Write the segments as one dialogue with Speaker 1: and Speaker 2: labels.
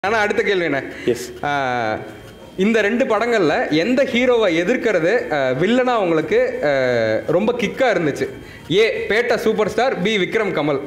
Speaker 1: ஆனா அடுத்த கேள்வி என்ன
Speaker 2: எஸ்
Speaker 1: ஆஹ், இந்த ரெண்டு படங்கள்ல எந்த ஹீரோவை எதிர்க்கிறது ஆஹ், வில்லனா உங்களுக்கு ஆஹ், ரொம்ப கிக்கா இருந்துச்சு ஏ பேட்டா சூப்பர் ஸ்டார் பி விக்ரம் கமல்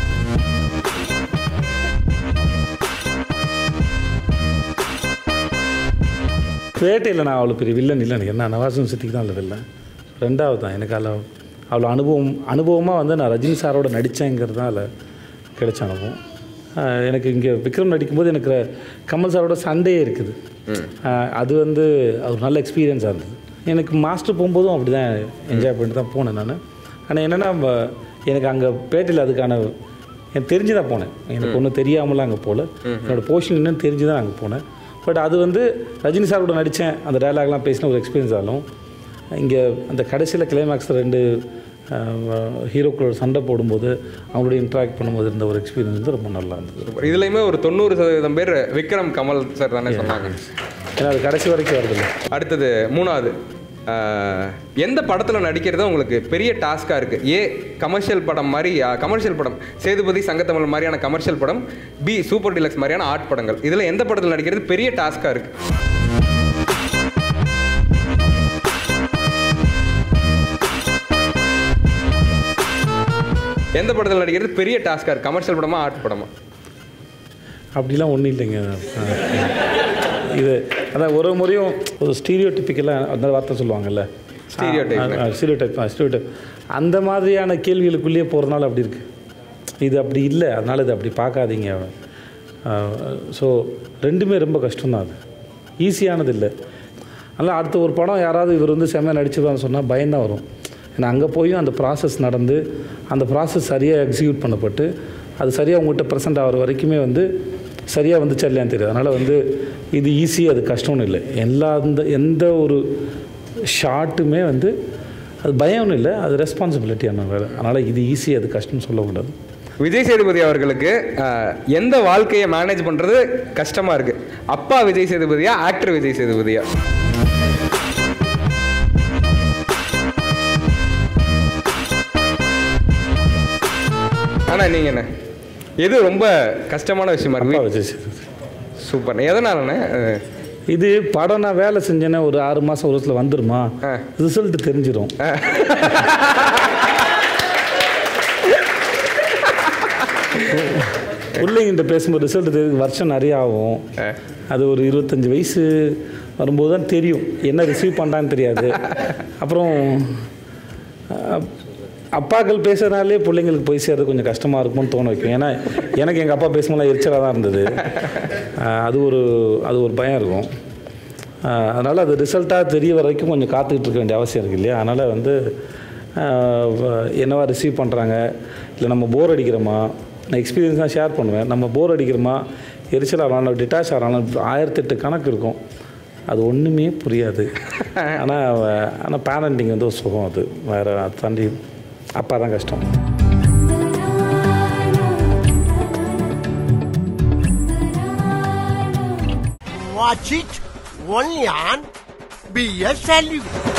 Speaker 2: பேட்டையில் நான் அவ்வளோ பெரிய வில்லன் இல்லை எனக்கு என்ன நவாசும் சித்திக்கு தான் இல்லை வில்லன் ரெண்டாவது தான் எனக்கு அதில் அவ்வளோ அனுபவம் அனுபவமாக வந்து நான் ரஜினி சாரோட நடித்தேங்கிறது தான் அதில் கிடைச்ச அனுபவம் ஆஹ் எனக்கு இங்கே விக்ரம் நடிக்கும்போது எனக்கு கமல் சாரோட சண்டே இருக்குது ஆஹ் அது வந்து ஒரு நல்ல எக்ஸ்பீரியன்ஸாக இருந்தது எனக்கு மாஸ்டர் போகும்போதும் அப்படி தான் என்ஜாய் பண்ணிட்டு தான் போனேன் நான் ஆனால் என்னென்னா எனக்கு அங்கே பேட்டையில் அதுக்கான எனக்கு தெரிஞ்சு தான் போனேன் எனக்கு ஒன்றும் தெரியாமலாம் அங்கே போகல என்னோடய போர்ஷன் என்னன்னு தெரிஞ்சு தான் அங்கே போனேன் பட் அது வந்து ரஜினி சார் கூட நடித்தேன் அந்த டயலாக்லாம் பேசின ஒரு எக்ஸ்பீரியன்ஸ் ஆகும் இங்கே அந்த கடைசியில் கிளைமேக்ஸ் ரெண்டு ஹீரோக்களோட சண்டை போடும்போது அவங்களோட இன்ட்ராக்ட் பண்ணும்போது இருந்த ஒரு எக்ஸ்பீரியன்ஸ் வந்து ரொம்ப நல்லா இருந்தது
Speaker 1: இதுலயுமே ஒரு தொண்ணூறு சதவீதம் பேர் விக்ரம் கமல் சார் தானே சொன்னாங்க
Speaker 2: ஏன்னா அது கடைசி வரைக்கும் வருதில்ல
Speaker 1: அடுத்தது மூணாவது ஆஹ், எந்த படத்தில் நடிக்கிறது உங்களுக்கு பெரிய டாஸ்காக இருக்குது ஏ கமர்ஷியல் படம் மாதிரி கமர்ஷியல் படம் சேதுபதி சங்கத்தமிழ் மாதிரியான கமர்ஷியல் படம் பி சூப்பர் டிலக்ஸ் மாதிரியான ஆர்ட் படங்கள் இதில் எந்த படத்தில் நடிக்கிறது பெரிய டாஸ்காக இருக்குது எந்த படத்தில் நடிக்கிறது பெரிய டாஸ்காக இருக்குது கமர்ஷியல் படமா ஆர்ட் படமா
Speaker 2: அப்படிலாம் ஒன்றும் இல்லைங்க இது அதான் ஒரு முறையும் ஒரு ஸ்டீரியோ டிப்பிக்கெல்லாம் அந்த வார்த்தை சொல்லுவாங்கல்ல
Speaker 1: Stereotype.
Speaker 2: Stereotype stereotype அந்த மாதிரியான கேள்விகளுக்குள்ளேயே போகிறதுனால அப்படி இருக்குது இது அப்படி இல்லை அதனால் இது அப்படி பார்க்காதீங்க ஸோ ரெண்டுமே ரொம்ப கஷ்டம்தான் அது ஈஸியானது இல்லை அதனால் அடுத்த ஒரு படம் யாராவது இவர் வந்து செம்மையாக நடிச்சிருவான்னு சொன்னால் பயம்தான் வரும் ஏன்னா அங்கே போயும் அந்த ப்ராசஸ் நடந்து அந்த ப்ராசஸ் சரியாக எக்ஸிக்யூட் பண்ணப்பட்டு அது சரியாக உங்கள்கிட்ட ப்ரெசென்ட் ஆகிற வரைக்குமே வந்து சரியாக வந்துச்சா இல்லையான்னு தெரியாது அதனால் வந்து இது ஈஸி அது கஷ்டம்னு இல்லை எல்லா இந்த எந்த ஒரு ஷார்ட்டுமே வந்து அது பயம்னு இல்லை அது ரெஸ்பான்சிபிலிட்டியான வேலை அதனால் இது ஈஸி அது கஷ்டம்னு சொல்லக்கூடாது
Speaker 1: விஜய் சேதுபதி அவர்களுக்கு ஆஹ், எந்த வாழ்க்கையை மேனேஜ் பண்ணுறது கஷ்டமாக இருக்குது அப்பா விஜய் சேதுபதியா ஆக்டர் விஜய் சேதுபதியா ஆனால் நீங்கள் என்ன எது ரொம்ப கஷ்டமான விஷயமா
Speaker 2: அப்பா
Speaker 1: இருக்கு
Speaker 2: விஜய் சேதுபதி
Speaker 1: சூப்பர் எதனாலண்ணே அஹ்,
Speaker 2: இது படம் நான் வேலை செஞ்சேன்னா ஒரு ஆறு மாதம் ஒரு வருஷத்தில் வந்துருமா
Speaker 1: ஆ.
Speaker 2: ரிசல்ட் தெரிஞ்சிடும் பிள்ளைங்கிட்ட பேசும்போது ரிசல்ட் தெரிஞ்சு வருஷம் நிறைய ஆகும் அது ஒரு இருபத்தஞ்சி வயசு வரும்போது தான் தெரியும் என்ன ரிசீவ் பண்ணான்னு தெரியாது அப்புறம் அஹ், அப்பாக்கள் பேசுறதுனாலே பிள்ளைங்களுக்கு போய் சேர்றது கொஞ்சம் கஷ்டமாக இருக்கும்னு தோண வைக்கும் ஏன்னா எனக்கு எங்கள் அப்பா பேசும்போது எரிச்சலாக தான் இருந்தது அஹ், அது ஒரு அது ஒரு பயம் இருக்கும் அதனால் அது ரிசல்ட்டாக தெரிய வர வரைக்கும் கொஞ்சம் காத்துக்கிட்டு இருக்க வேண்டிய அவசியம் இருக்குது இல்லையா அதனால் வந்து ஆஹ் வ- என்னவா ரிசீவ் பண்ணுறாங்க இல்லை நம்ம போர் அடிக்கிறோமா நான் எக்ஸ்பீரியன்ஸ் தான் ஷேர் பண்ணுவேன் நம்ம போர் அடிக்கிறோமா எரிச்சல் ஆகலாம் டிட்டாச் ஆகலாம் ஆயிரத்தெட்டு கணக்கு இருக்கும் அது ஒன்றுமே புரியாது ஆனால் ஆனால் பேரண்டிங் வந்து ஒரு சுகம் அது வேறு அதை தாண்டி அப்பா தான் கஷ்டம்
Speaker 3: Watch it only on BSLU.